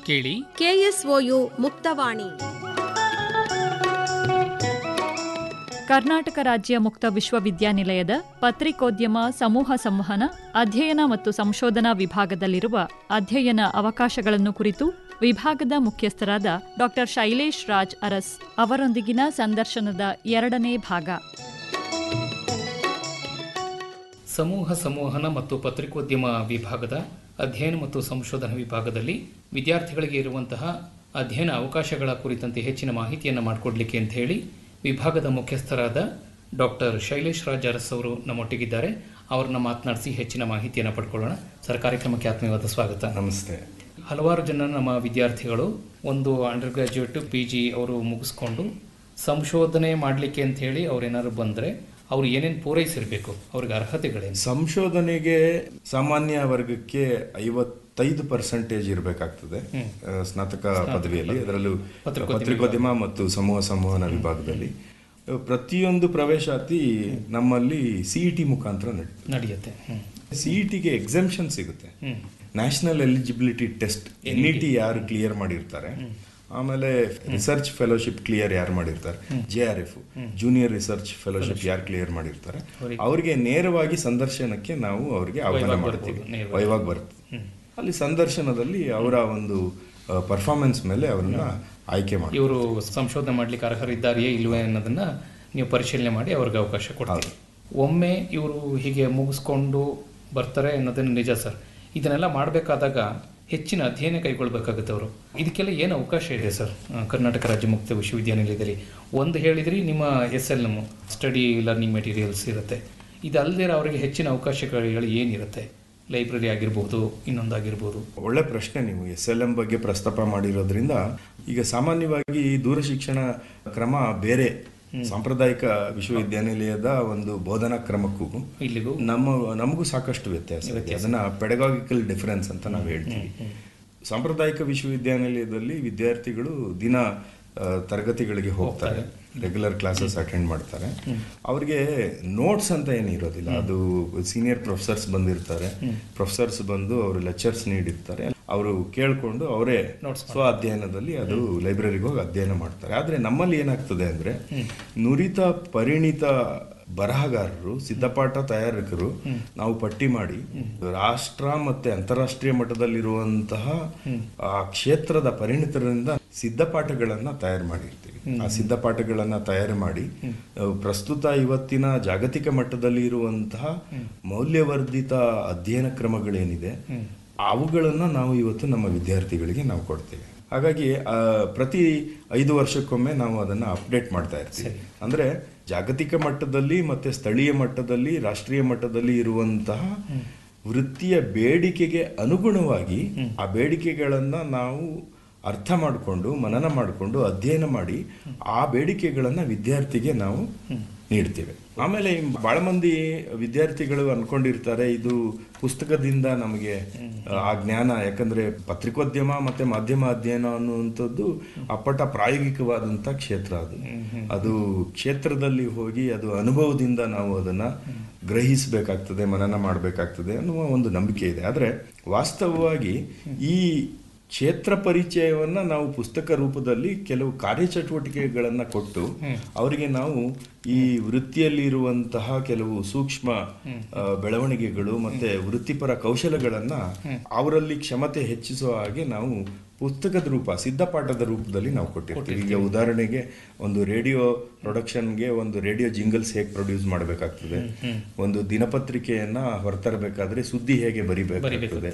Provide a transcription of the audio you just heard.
ಕೇಳಿ ಕೆಎಸ್ಒಯು ಮುಕ್ತವಾಣಿ ಕರ್ನಾಟಕ ರಾಜ್ಯ ಮುಕ್ತ ವಿಶ್ವವಿದ್ಯಾನಿಲಯದ ಪತ್ರಿಕೋದ್ಯಮ ಸಮೂಹ ಸಂವಹನ ಅಧ್ಯಯನ ಮತ್ತು ಸಂಶೋಧನಾ ವಿಭಾಗದಲ್ಲಿರುವ ಅಧ್ಯಯನ ಅವಕಾಶಗಳನ್ನು ಕುರಿತು ವಿಭಾಗದ ಮುಖ್ಯಸ್ಥರಾದ ಡಾ ಶೈಲೇಶ್ ರಾಜ್ ಅರಸ್ ಅವರೊಂದಿಗಿನ ಸಂದರ್ಶನದ ಎರಡನೇ ಭಾಗ ಸಮೂಹ ಸಂವಹನ ಮತ್ತು ಪತ್ರಿಕೋದ್ಯಮ ವಿಭಾಗದ ಅಧ್ಯಯನ ಮತ್ತು ಸಂಶೋಧನಾ ವಿಭಾಗದಲ್ಲಿ ವಿದ್ಯಾರ್ಥಿಗಳಿಗೆ ಇರುವಂತಹ ಅಧ್ಯಯನ ಅವಕಾಶಗಳ ಕುರಿತಂತೆ ಹೆಚ್ಚಿನ ಮಾಹಿತಿಯನ್ನು ಮಾಡಿಕೊಡ್ಲಿಕ್ಕೆ ಅಂತ ಹೇಳಿ ವಿಭಾಗದ ಮುಖ್ಯಸ್ಥರಾದ ಡಾಕ್ಟರ್ ಶೈಲೇಶ್ ರಾಜ್ ಅರಸ್ ಅವರು ನಮ್ಮೊಟ್ಟಿಗಿದ್ದಾರೆ ಅವರನ್ನ ಮಾತನಾಡಿಸಿ ಹೆಚ್ಚಿನ ಮಾಹಿತಿಯನ್ನು ಪಡ್ಕೊಳ್ಳೋಣ ಸರ್ ಕಾರ್ಯಕ್ರಮಕ್ಕೆ ಆತ್ಮೀಯವಾದ ಸ್ವಾಗತ ನಮಸ್ತೆ ಹಲವಾರು ಜನ ನಮ್ಮ ವಿದ್ಯಾರ್ಥಿಗಳು ಒಂದು ಅಂಡರ್ ಗ್ರಾಜ್ಯುಯೇಟ್ ಪಿ ಜಿ ಅವರು ಮುಗಿಸ್ಕೊಂಡು ಸಂಶೋಧನೆ ಮಾಡಲಿಕ್ಕೆ ಅಂತ ಹೇಳಿ ಅವ್ರೇನಾದ್ರು ಬಂದರೆ ಅವ್ರು ಏನೇನು ಪೂರೈಸಿರಬೇಕು ಅವ್ರಿಗೆ ಅರ್ಹತೆಗಳೇನು ಸಂಶೋಧನೆಗೆ ಸಾಮಾನ್ಯ ವರ್ಗಕ್ಕೆ ಐವತ್ತೈದು ಪರ್ಸೆಂಟೇಜ್ ಇರಬೇಕಾಗ್ತದೆ ಆ, ಸ್ನಾತಕ ಪದವಿಯಲ್ಲಿ ಅದರಲ್ಲೂ ಪತ್ರಿಕೋದ್ಯಮ ಮತ್ತು ಸಮೂಹ ಸಂವಹನ ವಿಭಾಗದಲ್ಲಿ ಆ, ಪ್ರತಿಯೊಂದು ಪ್ರವೇಶಾತಿ ನಮ್ಮಲ್ಲಿ ಸಿಇಟಿ ಮುಖಾಂತರ ನಡೀತದೆ ನಡೆಯುತ್ತೆ ಹ್ಮ್. ಸಿಇಟಿಗೆ ಎಕ್ಸೆಂಪ್ಷನ್ ಸಿಗುತ್ತೆ national eligibility test N E T ಯಾರು ಕ್ಲಿಯರ್ ಮಾಡಿರ್ತಾರೆ ಆಮೇಲೆ ರಿಸರ್ಚ್ ಫೆಲೋಶಿಪ್ ಕ್ಲಿಯರ್ ಯಾರು ಮಾಡಿರ್ತಾರೆ J R F junior research fellowship ಯಾರು ಕ್ಲಿಯರ್ ಮಾಡಿರ್ತಾರೆ ಅವರಿಗೆ ನೇರವಾಗಿ ಸಂದರ್ಶನಕ್ಕೆ ನಾವು ಅವರಿಗೆ ಆಹ್ವಾನ ಮಾಡ್ತೀವಿ ವೈವಾಗ ಬರ್ತದೆ ಅಲ್ಲಿ ಸಂದರ್ಶನದಲ್ಲಿ ಅವರ ಒಂದು ಪರ್ಫಾರ್ಮೆನ್ಸ್ ಮೇಲೆ ಅವ್ರನ್ನ ಆಯ್ಕೆ ಮಾಡಿ ಇವರು ಸಂಶೋಧನೆ ಮಾಡ್ಲಿಕ್ಕೆ ಅರ್ಹರಿದ್ದಾರೆಯೇ ಇಲ್ವೇ ಅನ್ನೋದನ್ನ ನೀವು ಪರಿಶೀಲನೆ ಮಾಡಿ ಅವ್ರಿಗೆ ಅವಕಾಶ ಕೊಡ್ತೀವಿ ಒಮ್ಮೆ ಇವರು ಹೀಗೆ ಮುಗಿಸ್ಕೊಂಡು ಬರ್ತಾರೆ ಅನ್ನೋದನ್ನು ನಿಜ ಸರ್ ಇದನ್ನೆಲ್ಲ ಮಾಡಬೇಕಾದಾಗ ಹೆಚ್ಚಿನ ಅಧ್ಯಯನ ಕೈಗೊಳ್ಬೇಕಾಗುತ್ತೆ ಅವರು ಇದಕ್ಕೆಲ್ಲ ಏನು ಅವಕಾಶ ಇದೆ ಸರ್ ಆ, ಕರ್ನಾಟಕ ರಾಜ್ಯ ಮುಕ್ತ ವಿಶ್ವವಿದ್ಯಾನಿಲಯದಲ್ಲಿ ಒಂದು ಹೇಳಿದ್ರಿ ನಿಮ್ಮ S L M study learning materials ಇರುತ್ತೆ ಇದಲ್ಲದೆ ಅವರಿಗೆ ಹೆಚ್ಚಿನ ಅವಕಾಶಗಳು ಏನಿರುತ್ತೆ ಲೈಬ್ರರಿ ಆಗಿರ್ಬೋದು ಇನ್ನೊಂದಾಗಿರ್ಬೋದು ಒಳ್ಳೆ ಪ್ರಶ್ನೆ ನೀವು ಎಸ್ ಎಲ್ ಎಂ ಬಗ್ಗೆ ಪ್ರಸ್ತಾಪ ಮಾಡಿರೋದ್ರಿಂದ ಈಗ ಸಾಮಾನ್ಯವಾಗಿ ದೂರ ಶಿಕ್ಷಣ ಕ್ರಮ ಬೇರೆ ಸಾಂಪ್ರದಾಯಿಕ ವಿಶ್ವವಿದ್ಯಾನಿಲಯದ ಒಂದು ಬೋಧನಾ ಕ್ರಮಕ್ಕೂ ಇಲ್ಲಿಗೂ ನಮ್ಮ ನಮಗೂ ಸಾಕಷ್ಟು ವ್ಯತ್ಯಾಸ ಇದೆ ಅದನ್ನ ಪೆಡಗಾಗಿಕಲ್ ಡಿಫರೆನ್ಸ್ ಅಂತ ನಾವು ಹೇಳ್ತೀವಿ ಸಾಂಪ್ರದಾಯಿಕ ವಿಶ್ವವಿದ್ಯಾನಿಲಯದಲ್ಲಿ ವಿದ್ಯಾರ್ಥಿಗಳು ದಿನ ಆ, ತರಗತಿಗಳಿಗೆ ಹೋಗ್ತಾರೆ ರೆಗ್ಯುಲರ್ ಕ್ಲಾಸಸ್ ಅಟೆಂಡ್ ಮಾಡ್ತಾರೆ ಅವ್ರಿಗೆ ನೋಟ್ಸ್ ಅಂತ ಏನು ಇರೋದಿಲ್ಲ ಅದು ಸೀನಿಯರ್ ಪ್ರೊಫೆಸರ್ಸ್ ಬಂದಿರ್ತಾರೆ ಪ್ರೊಫೆಸರ್ಸ್ ಬಂದು ಅವರು ಲೆಕ್ಚರ್ಸ್ ನೀಡಿರ್ತಾರೆ ಅವರು ಕೇಳ್ಕೊಂಡು ಅವರೇ ಸ್ವ ಅಧ್ಯಯನದಲ್ಲಿ ಅದು ಲೈಬ್ರರಿಗೆ ಹೋಗಿ ಅಧ್ಯಯನ ಮಾಡ್ತಾರೆ ಆದ್ರೆ ನಮ್ಮಲ್ಲಿ ಏನಾಗ್ತದೆ ಅಂದ್ರೆ ನುರಿತ ಪರಿಣಿತ ಬರಹಗಾರರು ಸಿದ್ಧಪಾಠ ತಯಾರಕರು ನಾವು ಪಟ್ಟಿ ಮಾಡಿ ರಾಷ್ಟ್ರ ಮತ್ತೆ ಅಂತಾರಾಷ್ಟ್ರೀಯ ಮಟ್ಟದಲ್ಲಿರುವಂತಹ ಆ ಕ್ಷೇತ್ರದ ಪರಿಣಿತರಿಂದ ಸಿದ್ಧಪಾಠಗಳನ್ನ ತಯಾರು ಮಾಡಿರ್ತೀವಿ ಆ ಸಿದ್ಧಪಾಠಗಳನ್ನ ತಯಾರು ಮಾಡಿ ಅಹ್, ಪ್ರಸ್ತುತ ಇವತ್ತಿನ ಜಾಗತಿಕ ಮಟ್ಟದಲ್ಲಿ ಇರುವಂತಹ ಮೌಲ್ಯವರ್ಧಿತ ಅಧ್ಯಯನ ಕ್ರಮಗಳೇನಿದೆ ಅವುಗಳನ್ನ ನಾವು ಇವತ್ತು ನಮ್ಮ ವಿದ್ಯಾರ್ಥಿಗಳಿಗೆ ನಾವು ಕೊಡ್ತೇವೆ ಹಾಗಾಗಿ ಆ, ಪ್ರತಿ ಐದು ವರ್ಷಕ್ಕೊಮ್ಮೆ ನಾವು ಅದನ್ನ ಅಪ್ಡೇಟ್ ಮಾಡ್ತಾ ಇರ್ತೀವಿ ಅಂದ್ರೆ ಜಾಗತಿಕ ಮಟ್ಟದಲ್ಲಿ ಮತ್ತೆ ಸ್ಥಳೀಯ ಮಟ್ಟದಲ್ಲಿ ರಾಷ್ಟ್ರೀಯ ಮಟ್ಟದಲ್ಲಿ ಇರುವಂತಹ ವೃತ್ತಿಯ ಬೇಡಿಕೆಗೆ ಅನುಗುಣವಾಗಿ ಆ ಬೇಡಿಕೆಗಳನ್ನ ನಾವು ಅರ್ಥ ಮಾಡಿಕೊಂಡು ಮನನ ಮಾಡಿಕೊಂಡು ಅಧ್ಯಯನ ಮಾಡಿ ಆ ಬೇಡಿಕೆಗಳನ್ನ ವಿದ್ಯಾರ್ಥಿಗೆ ನಾವು ನೀಡ್ತೇವೆ ಆಮೇಲೆ ಬಹಳ ಮಂದಿ ವಿದ್ಯಾರ್ಥಿಗಳು ಅನ್ಕೊಂಡಿರ್ತಾರೆ ಇದು ಪುಸ್ತಕದಿಂದ ನಮಗೆ ಆ ಜ್ಞಾನ ಯಾಕಂದ್ರೆ ಪತ್ರಿಕೋದ್ಯಮ ಮತ್ತೆ ಮಾಧ್ಯಮ ಅಧ್ಯಯನ ಅನ್ನುವಂಥದ್ದು ಅಪ್ಪಟ ಪ್ರಾಯೋಗಿಕವಾದಂಥ ಕ್ಷೇತ್ರ ಅದು ಅದು ಕ್ಷೇತ್ರದಲ್ಲಿ ಹೋಗಿ ಅದು ಅನುಭವದಿಂದ ನಾವು ಅದನ್ನ ಗ್ರಹಿಸಬೇಕಾಗ್ತದೆ ಮನನ ಮಾಡಬೇಕಾಗ್ತದೆ ಅನ್ನುವ ಒಂದು ನಂಬಿಕೆ ಇದೆ ಆದರೆ ವಾಸ್ತವವಾಗಿ ಈ ಕ್ಷೇತ್ರ ಪರಿಚಯವನ್ನ ನಾವು ಪುಸ್ತಕ ರೂಪದಲ್ಲಿ ಕೆಲವು ಕಾರ್ಯಚಟುವಟಿಕೆಗಳನ್ನ ಕೊಟ್ಟು ಅವರಿಗೆ ನಾವು ಈ ವೃತ್ತಿಯಲ್ಲಿ ಇರುವಂತಹ ಕೆಲವು ಸೂಕ್ಷ್ಮ ಆ, ಬೆಳವಣಿಗೆಗಳು ಮತ್ತೆ ವೃತ್ತಿಪರ ಕೌಶಲಗಳನ್ನ ಅವರಲ್ಲಿ ಕ್ಷಮತೆ ಹೆಚ್ಚಿಸುವ ಹಾಗೆ ನಾವು ಪುಸ್ತಕದ ರೂಪ ಸಿದ್ಧಪಾಠದ ರೂಪದಲ್ಲಿ ನಾವು ಕೊಟ್ಟಿರ್ತೀವಿ ಈಗ ಉದಾಹರಣೆಗೆ ಒಂದು ರೇಡಿಯೋ ಪ್ರೊಡಕ್ಷನ್ಗೆ ಒಂದು ರೇಡಿಯೋ ಜಿಂಗಲ್ಸ್ ಹೇಗೆ ಪ್ರೊಡ್ಯೂಸ್ ಮಾಡಬೇಕಾಗ್ತದೆ ಒಂದು ದಿನಪತ್ರಿಕೆಯನ್ನ ಹೊರತರಬೇಕಾದ್ರೆ ಸುದ್ದಿ ಹೇಗೆ ಬರಿಬೇಕಾಗ್ತದೆ